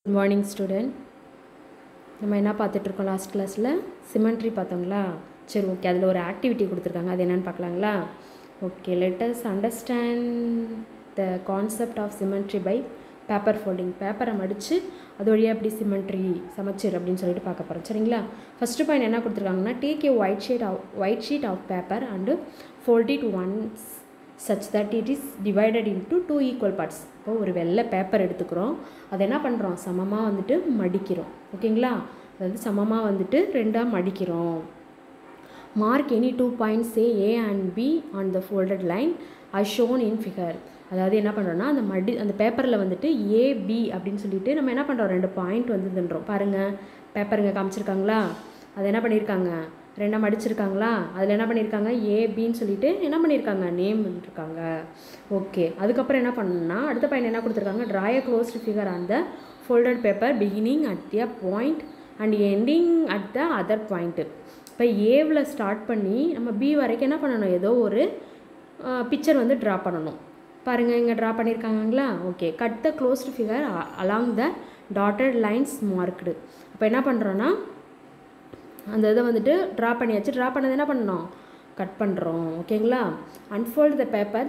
good morning student நம்ம என்ன பார்த்துட்ருக்கோம் லாஸ்ட் கிளாஸில் சிமெண்ட்ரி பார்த்தோங்களா சரி ஓகே அதில் ஒரு ஆக்டிவிட்டி கொடுத்துருக்காங்க அது என்னென்னு பார்க்கலாங்களா okay let's understand the concept of symmetry by paper folding பேப்பரை மடித்து அது வழியாக எப்படி சிமெண்ட்ரி சமச்சீர் அப்படின்னு சொல்லிட்டு பார்க்க போகிறோம் சரிங்களா ஃபஸ்ட்டு பாயிண்ட் என்ன கொடுத்துருக்காங்கன்னா take a white sheet of white sheet of paper and fold it once such that it is divided into two equal parts இப்போ ஒரு வெள்ளை பேப்பர் எடுத்துக்கிறோம் அதை என்ன பண்ணுறோம் சமமாக வந்துட்டு மடிக்கிறோம் ஓகேங்களா அதாவது சமமாக வந்துட்டு ரெண்டாக மடிக்கிறோம் mark any two points A A and B on the folded line I shown in figure அதாவது என்ன பண்ணுறோன்னா அந்த மடி அந்த பேப்பரில் வந்துட்டு ஏ பி அப்படின்னு சொல்லிட்டு நம்ம என்ன பண்ணுறோம் ரெண்டு பாயிண்ட் வந்து தின்றோம் பாருங்கள் பேப்பருங்க காமிச்சிருக்காங்களா அதை என்ன பண்ணியிருக்காங்க ரெண்டாக மடிச்சிருக்காங்களா அதில் என்ன பண்ணியிருக்காங்க ஏபின்னு சொல்லிட்டு என்ன பண்ணியிருக்காங்க நேம் பண்ணியிருக்காங்க ஓகே அதுக்கப்புறம் என்ன பண்ணணும்னா அடுத்த பையன் என்ன கொடுத்துருக்காங்க try a closed figure on the folded paper beginning at the point and ending at the other point இப்போ ஏவில் ஸ்டார்ட் பண்ணி நம்ம பி வரைக்கும் என்ன பண்ணணும் ஏதோ ஒரு பிக்சர் வந்து ட்ரா பண்ணணும் பாருங்கள் இங்கே ட்ரா பண்ணியிருக்காங்களா okay cut the closed figure along the dotted lines marked அப்போ என்ன பண்ணுறோன்னா அந்த இதை வந்துட்டு ட்ரா பண்ணியாச்சு ட்ரா பண்ணது என்ன பண்ணணும் கட் பண்ணுறோம் ஓகேங்களா unfold the paper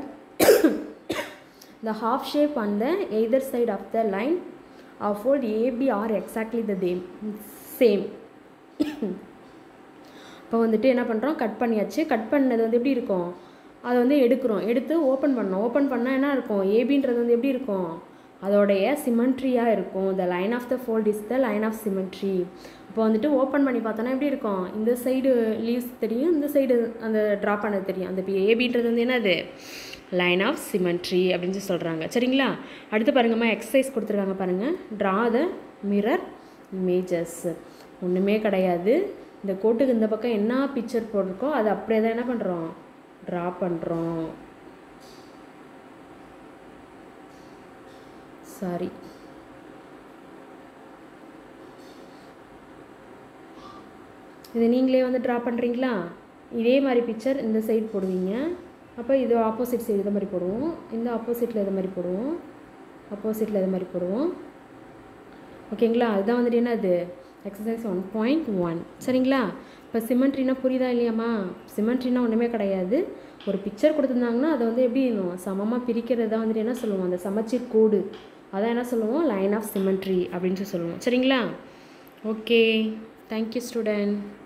the half shape on the either side of the line of fold AB are exactly the them same இப்போ வந்துட்டு என்ன பண்ணுறோம் கட் பண்ணியாச்சு கட் பண்ணது வந்து எப்படி இருக்கும் அதை வந்து எடுக்கிறோம் எடுத்து ஓப்பன் பண்ணோம் ஓப்பன் பண்ணால் என்ன இருக்கும் ஏபின்றது வந்து எப்படி இருக்கும் அதோடைய சிமெண்ட்ரியாக இருக்கும் the line of the fold is the line of symmetry இப்போ வந்துட்டு ஓப்பன் பண்ணி பார்த்தோன்னா எப்படி இருக்கும் இந்த சைடு லீவ்ஸ் தெரியும் இந்த சைடு அந்த ட்ரா பண்ணது தெரியும் அந்த ஏபின்றது வந்து என்னது லைன் ஆஃப் சிமெண்ட்ரி அப்படின்னு சொல்லி சொல்கிறாங்க சரிங்களா அடுத்து பாருங்கம்மா எக்ஸசைஸ் கொடுத்துருக்காங்க பாருங்கள் ட்ரா த மிரர் இமேஜஸ் ஒன்றுமே கிடையாது இந்த கோட்டுக்கு இந்த பக்கம் என்ன பிக்சர் போட்டிருக்கோ அது அப்படியே தான் என்ன பண்ணுறோம் ட்ரா பண்ணுறோம் சாரி இது நீங்களே வந்து ட்ரா பண்ணுறீங்களா இதே மாதிரி பிக்சர் இந்த சைடு போடுவீங்க அப்போ இது ஆப்போசிட் சைடு இது மாதிரி போடுவோம் இந்த ஆப்போசிட்டில் இது மாதிரி போடுவோம் ஆப்போசிட்டில் இது மாதிரி போடுவோம் ஓகேங்களா அதுதான் வந்துட்டு என்னது எக்ஸசைஸ் ஒன் பாயிண்ட் ஒன் சரிங்களா இப்போ சிமெண்ட்ரினா புரியுதா இல்லையாம்மா சிமெண்ட்ரினா ஒன்றுமே கிடையாது ஒரு பிக்சர் கொடுத்துருந்தாங்கன்னா அதை வந்து எப்படி சமமாக பிரிக்கிறது தான் வந்துட்டு என்ன சொல்லுவோம் அந்த சமச்சீர் கோடு அதான் என்ன சொல்லுவோம் லைன் ஆஃப் சிமெண்ட்ரி அப்படின்னு சொல்லி சொல்லுவோம் சரிங்களா ஓகே தேங்க்யூ ஸ்டூடெண்ட்